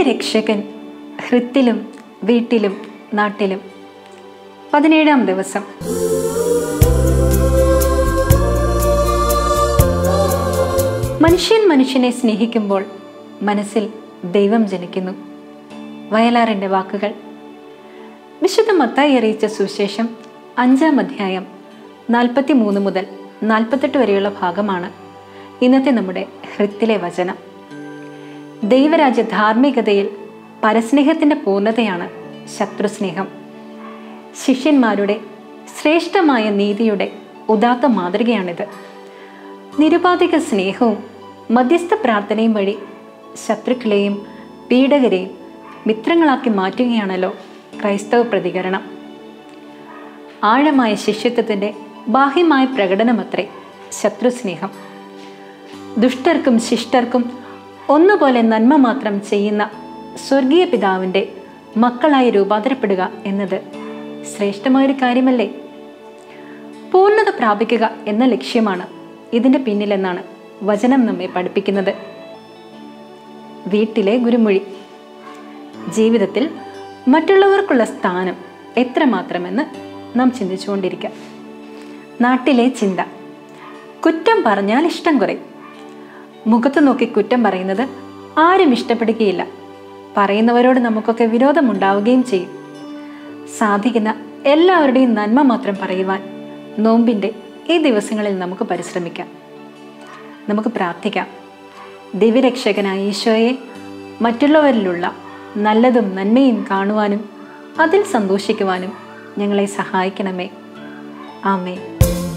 ദിവ്യരക്ഷകൻ ഹൃത്തിലും വീട്ടിലും നാട്ടിലും പതിനേഴാം ദിവസം മനുഷ്യൻ മനുഷ്യനെ സ്നേഹിക്കുമ്പോൾ മനസ്സിൽ ദൈവം ജനിക്കുന്നു വയലാറിൻ്റെ വാക്കുകൾ വിശുദ്ധ മത്തായി അറിയിച്ച സുവിശേഷം അഞ്ചാം അധ്യായം നാൽപ്പത്തി മൂന്ന് മുതൽ നാൽപ്പത്തെട്ട് വരെയുള്ള ഭാഗമാണ് ഇന്നത്തെ നമ്മുടെ ഹൃത്തിലെ വചനം ദൈവരാജ്യ ധാർമ്മികതയിൽ പരസ്നേഹത്തിൻ്റെ പൂർണ്ണതയാണ് ശത്രുസ്നേഹം ശിഷ്യന്മാരുടെ ശ്രേഷ്ഠമായ നീതിയുടെ ഉദാത്ത മാതൃകയാണിത് നിരുപാധിക സ്നേഹവും മധ്യസ്ഥ പ്രാർത്ഥനയും വഴി ശത്രുക്കളെയും പീഡകരെയും മിത്രങ്ങളാക്കി മാറ്റുകയാണല്ലോ ക്രൈസ്തവ പ്രതികരണം ആഴമായ ശിഷ്യത്വത്തിൻ്റെ ബാഹ്യമായ പ്രകടനമത്രേ ശത്രുസ്നേഹം ദുഷ്ടർക്കും ശിഷ്ടർക്കും ഒന്നുപോലെ നന്മ മാത്രം ചെയ്യുന്ന സ്വർഗീയ പിതാവിൻ്റെ മക്കളായി രൂപാന്തരപ്പെടുക എന്നത് ശ്രേഷ്ഠമായൊരു കാര്യമല്ലേ പൂർണ്ണത പ്രാപിക്കുക എന്ന ലക്ഷ്യമാണ് ഇതിൻ്റെ പിന്നിലെന്നാണ് വചനം നമ്മെ പഠിപ്പിക്കുന്നത് വീട്ടിലെ ഗുരുമൊഴി ജീവിതത്തിൽ മറ്റുള്ളവർക്കുള്ള സ്ഥാനം എത്രമാത്രമെന്ന് നാം ചിന്തിച്ചുകൊണ്ടിരിക്കാം നാട്ടിലെ ചിന്ത കുറ്റം പറഞ്ഞാൽ ഇഷ്ടം കുറയും മുഖത്ത് നോക്കി കുറ്റം പറയുന്നത് ആരും ഇഷ്ടപ്പെടുകയില്ല പറയുന്നവരോട് നമുക്കൊക്കെ വിരോധമുണ്ടാവുകയും ചെയ്യും സാധിക്കുന്ന എല്ലാവരുടെയും നന്മ മാത്രം പറയുവാൻ നോമ്പിൻ്റെ ഈ ദിവസങ്ങളിൽ നമുക്ക് പരിശ്രമിക്കാം നമുക്ക് പ്രാർത്ഥിക്കാം ദിവ്യരക്ഷകനായ ഈശോയെ മറ്റുള്ളവരിലുള്ള നല്ലതും നന്മയും കാണുവാനും അതിൽ സന്തോഷിക്കുവാനും ഞങ്ങളെ സഹായിക്കണമേ ആമേ